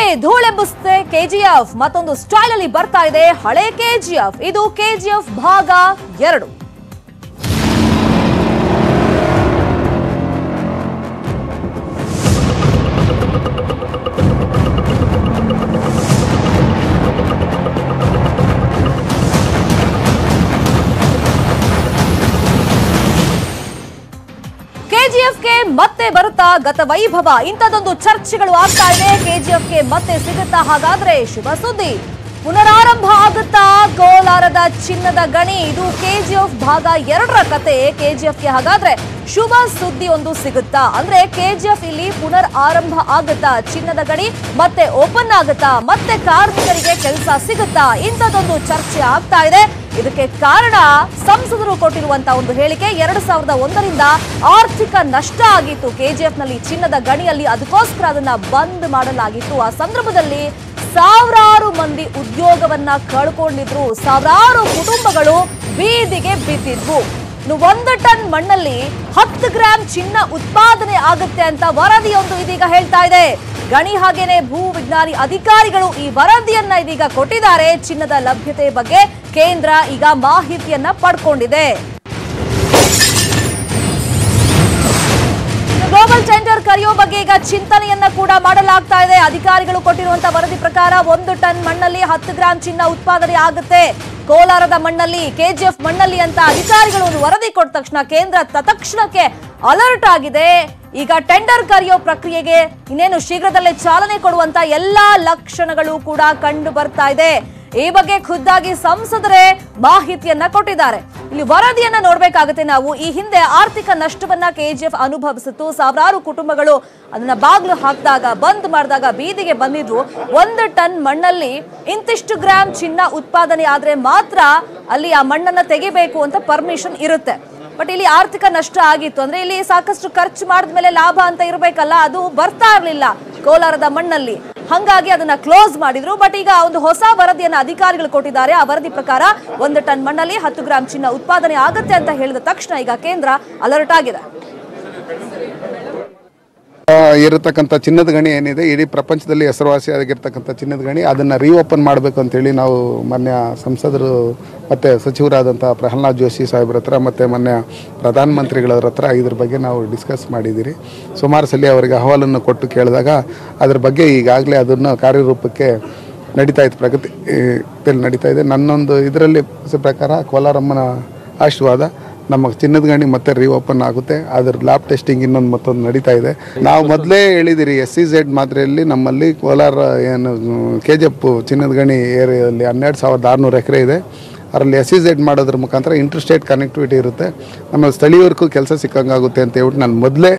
ಧೂಳೆಬ್ಬಿಸುತ್ತೆ KGF ಮತ್ತೊಂದು style ಅಲ್ಲಿ ಬರ್ತಾ ಇದೆ ಹಳೆ ಕೆಜಿಎಫ್ ಇದು ಕೆಜಿಎಫ್ ಭಾಗ ಎರಡು ಕೆಜಿಎಫ್ಗೆ ಮತ್ತೆ ಬರುತ್ತಾ ಗತ ವೈಭವ ಇಂಥದ್ದೊಂದು ಚರ್ಚೆಗಳು ಆಗ್ತಾ ಇದೆ ಕೆಜಿಎಫ್ಗೆ ಮತ್ತೆ ಸಿಗುತ್ತಾ ಹಾಗಾದ್ರೆ ಶುಭ ಸುದ್ದಿ ಪುನರಾರಂಭ ಆಗುತ್ತಾ ಕೋಲಾರದ ಚಿನ್ನದ ಗಣಿ ಇದು ಕೆಜಿಎಫ್ ಭಾಗ ಎರಡರ ಕತೆ ಕೆಜಿಎಫ್ಗೆ ಹಾಗಾದ್ರೆ ಶುಭ ಸುದ್ದಿ ಒಂದು ಸಿಗುತ್ತಾ ಅಂದ್ರೆ ಕೆಜಿಎಫ್ ಇಲ್ಲಿ ಪುನರ್ ಆರಂಭ ಆಗುತ್ತಾ ಚಿನ್ನದ ಗಣಿ ಮತ್ತೆ ಓಪನ್ ಆಗುತ್ತಾ ಮತ್ತೆ ಕಾರ್ಮಿಕರಿಗೆ ಕೆಲಸ ಸಿಗುತ್ತಾ ಇಂಥದ್ದೊಂದು ಚರ್ಚೆ ಆಗ್ತಾ ಇದೆ ಇದಕ್ಕೆ ಕಾರಣ ಸಂಸದರು ಕೊಟ್ಟಿರುವಂತಹ ಒಂದು ಹೇಳಿಕೆ ಎರಡು ಸಾವಿರದ ಒಂದರಿಂದ ಆರ್ಥಿಕ ನಷ್ಟ ಆಗಿತ್ತು ಕೆಜಿಎಫ್ ನಲ್ಲಿ ಚಿನ್ನದ ಗಣಿಯಲ್ಲಿ ಅದಕ್ಕೋಸ್ಕರ ಅದನ್ನ ಬಂದ್ ಮಾಡಲಾಗಿತ್ತು ಆ ಸಂದರ್ಭದಲ್ಲಿ ಸಾವಿರಾರು ಮಂದಿ ಉದ್ಯೋಗವನ್ನ ಕಳ್ಕೊಂಡಿದ್ರು ಸಾವಿರಾರು ಕುಟುಂಬಗಳು ಬೀದಿಗೆ ಬಿದ್ದಿದ್ವು ಇನ್ನು ಒಂದು ಟನ್ ಮಣ್ಣಲ್ಲಿ ಹತ್ತು ಗ್ರಾಂ ಚಿನ್ನ ಉತ್ಪಾದನೆ ಆಗುತ್ತೆ ಅಂತ ವರದಿಯೊಂದು ಇದೀಗ ಹೇಳ್ತಾ ಇದೆ ಗಣಿ ಹಾಗೇನೆ ಭೂ ವಿಜ್ಞಾನಿ ಅಧಿಕಾರಿಗಳು ಈ ವರದಿಯನ್ನ ಇದೀಗ ಕೊಟ್ಟಿದ್ದಾರೆ ಚಿನ್ನದ ಲಭ್ಯತೆ ಬಗ್ಗೆ ಕೇಂದ್ರ ಈಗ ಮಾಹಿತಿಯನ್ನ ಪಡ್ಕೊಂಡಿದೆ ಗ್ಲೋಬಲ್ ಟೆಂಡರ್ ಕರೆಯೋ ಬಗ್ಗೆ ಈಗ ಚಿಂತನೆಯನ್ನ ಕೂಡ ಮಾಡಲಾಗ್ತಾ ಇದೆ ಅಧಿಕಾರಿಗಳು ಕೊಟ್ಟಿರುವಂತಹ ವರದಿ ಪ್ರಕಾರ ಒಂದು ಟನ್ ಮಣ್ಣಲ್ಲಿ ಹತ್ತು ಗ್ರಾಂ ಚಿನ್ನ ಉತ್ಪಾದನೆ ಆಗುತ್ತೆ ಕೋಲಾರದ ಮಣ್ಣಲ್ಲಿ ಕೆಜಿಎಫ್ ಮಣ್ಣಲ್ಲಿ ಅಂತ ಅಧಿಕಾರಿಗಳು ಒಂದು ವರದಿ ಕೊಟ್ಟ ತಕ್ಷಣ ಕೇಂದ್ರ ತತ್ಕ್ಷಣಕ್ಕೆ ಅಲರ್ಟ್ ಆಗಿದೆ ಈಗ ಟೆಂಡರ್ ಕರೆಯೋ ಪ್ರಕ್ರಿಯೆಗೆ ಇನ್ನೇನು ಶೀಘ್ರದಲ್ಲೇ ಚಾಲನೆ ಕೊಡುವಂತ ಎಲ್ಲಾ ಲಕ್ಷಣಗಳು ಕೂಡ ಕಂಡು ಬರ್ತಾ ಇದೆ ಈ ಬಗ್ಗೆ ಖುದ್ದಾಗಿ ಸಂಸದರೇ ಮಾಹಿತಿಯನ್ನ ಕೊಟ್ಟಿದ್ದಾರೆ ಇಲ್ಲಿ ವರದಿಯನ್ನ ನೋಡ್ಬೇಕಾಗುತ್ತೆ ನಾವು ಈ ಹಿಂದೆ ಆರ್ಥಿಕ ನಷ್ಟವನ್ನ ಕೆಜಿಎಫ್ ಅನುಭವಿಸಿತ್ತು ಸಾವಿರಾರು ಕುಟುಂಬಗಳು ಅದನ್ನ ಬಾಗ್ಲು ಹಾಕಿದಾಗ ಬಂದ್ ಮಾಡಿದಾಗ ಬೀದಿಗೆ ಬಂದಿದ್ರು ಒಂದು ಟನ್ ಮಣ್ಣಲ್ಲಿ ಇಂತಿಷ್ಟು ಗ್ರಾಂ ಚಿನ್ನ ಉತ್ಪಾದನೆ ಆದ್ರೆ ಮಾತ್ರ ಅಲ್ಲಿ ಆ ಮಣ್ಣನ್ನ ತೆಗಿಬೇಕು ಅಂತ ಪರ್ಮಿಷನ್ ಇರುತ್ತೆ ಬಟ್ ಇಲ್ಲಿ ಆರ್ಥಿಕ ನಷ್ಟ ಆಗಿತ್ತು ಅಂದ್ರೆ ಇಲ್ಲಿ ಸಾಕಷ್ಟು ಖರ್ಚು ಮಾಡಿದ್ಮೇಲೆ ಲಾಭ ಅಂತ ಇರಬೇಕಲ್ಲ ಅದು ಬರ್ತಾ ಇರಲಿಲ್ಲ ಕೋಲಾರದ ಮಣ್ಣಲ್ಲಿ ಹಂಗಾಗಿ ಅದನ್ನ ಕ್ಲೋಸ್ ಮಾಡಿದ್ರು ಬಟ್ ಈಗ ಒಂದು ಹೊಸ ವರದಿಯನ್ನ ಅಧಿಕಾರಿಗಳು ಕೊಟ್ಟಿದ್ದಾರೆ ಆ ವರದಿ ಪ್ರಕಾರ ಒಂದು ಟನ್ ಮಣ್ಣಲ್ಲಿ ಹತ್ತು ಗ್ರಾಂ ಚಿನ್ನ ಉತ್ಪಾದನೆ ಆಗುತ್ತೆ ಅಂತ ಹೇಳಿದ ತಕ್ಷಣ ಈಗ ಕೇಂದ್ರ ಅಲರ್ಟ್ ಆಗಿದೆ ಆ, ಇರತಕ್ಕಂಥ ಚಿನ್ನದ ಗಣಿ ಏನಿದೆ ಇಡೀ ಪ್ರಪಂಚದಲ್ಲಿ ಹೆಸರುವಾಸಿಯಾಗಿರ್ತಕ್ಕಂಥ ಚಿನ್ನದ ಗಣಿ ಅದನ್ನು ರೀಓಪನ್ ಮಾಡಬೇಕು ಅಂತೇಳಿ ನಾವು ಮಾನ್ಯ ಸಂಸದರು ಮತ್ತು ಸಚಿವರಾದಂಥ ಪ್ರಹ್ಲಾದ್ ಜೋಶಿ ಸಾಹೇಬ್ರ ಹತ್ರ ಮತ್ತು ಮಾನ್ಯ ಪ್ರಧಾನಮಂತ್ರಿಗಳ ಹತ್ರ ಇದ್ರ ಬಗ್ಗೆ ನಾವು ಡಿಸ್ಕಸ್ ಮಾಡಿದ್ದೀರಿ ಸುಮಾರು ಸಲ ಅವರಿಗೆ ಅಹವಾಲನ್ನು ಕೊಟ್ಟು ಕೇಳಿದಾಗ ಅದ್ರ ಬಗ್ಗೆ ಈಗಾಗಲೇ ಅದನ್ನು ಕಾರ್ಯರೂಪಕ್ಕೆ ನಡೀತಾ ಇತ್ತು ಪ್ರಗತಿ ಈ, ದಲ್ಲಿ ನಡೀತಾ ಇದೆ ನನ್ನೊಂದು ಇದರಲ್ಲಿ ಪ್ರಕಾರ ಕೋಲಾರಮ್ಮನ ಆಶೀರ್ವಾದ ನಮ್ಮ ಚಿನ್ನದ ಗಣಿ ಮತ್ತೆ ರೀಓಪನ್ ಆಗುತ್ತೆ ಅದ್ರ ಲ್ಯಾಬ್ ಟೆಸ್ಟಿಂಗ್ ಇನ್ನೊಂದು ಮತ್ತೊಂದು ನಡೀತಾ ಇದೆ ನಾವು ಮೊದಲೇ ಹೇಳಿದಿರಿ ಎಸ್ ಸಿ ಝೆಡ್ ಮಾದರಿಯಲ್ಲಿ ನಮ್ಮಲ್ಲಿ ಕೋಲಾರ ಏನು ಕೆ ಜಿ ಎಫ್ ಚಿನ್ನದ ಗಣಿ ಏರಿಯಾದಲ್ಲಿ ಹನ್ನೆರಡು ಸಾವಿರದ ಆರುನೂರು ಎಕರೆ ಇದೆ ಅದರಲ್ಲಿ ಎಸ್ ಸಿ ಝೆಡ್ ಮಾಡೋದ್ರ ಮುಖಾಂತರ ಇಂಟರ್ ಸ್ಟೇಟ್ ಕನೆಕ್ಟಿವಿಟಿ ಇರುತ್ತೆ ನಮ್ಮ ಸ್ಥಳೀಯರಿಗೂ ಕೆಲಸ ಸಿಕ್ಕಂಗಾಗುತ್ತೆ ಅಂತ ಹೇಳ್ಬಿಟ್ಟು ನಾನು ಮೊದಲೇ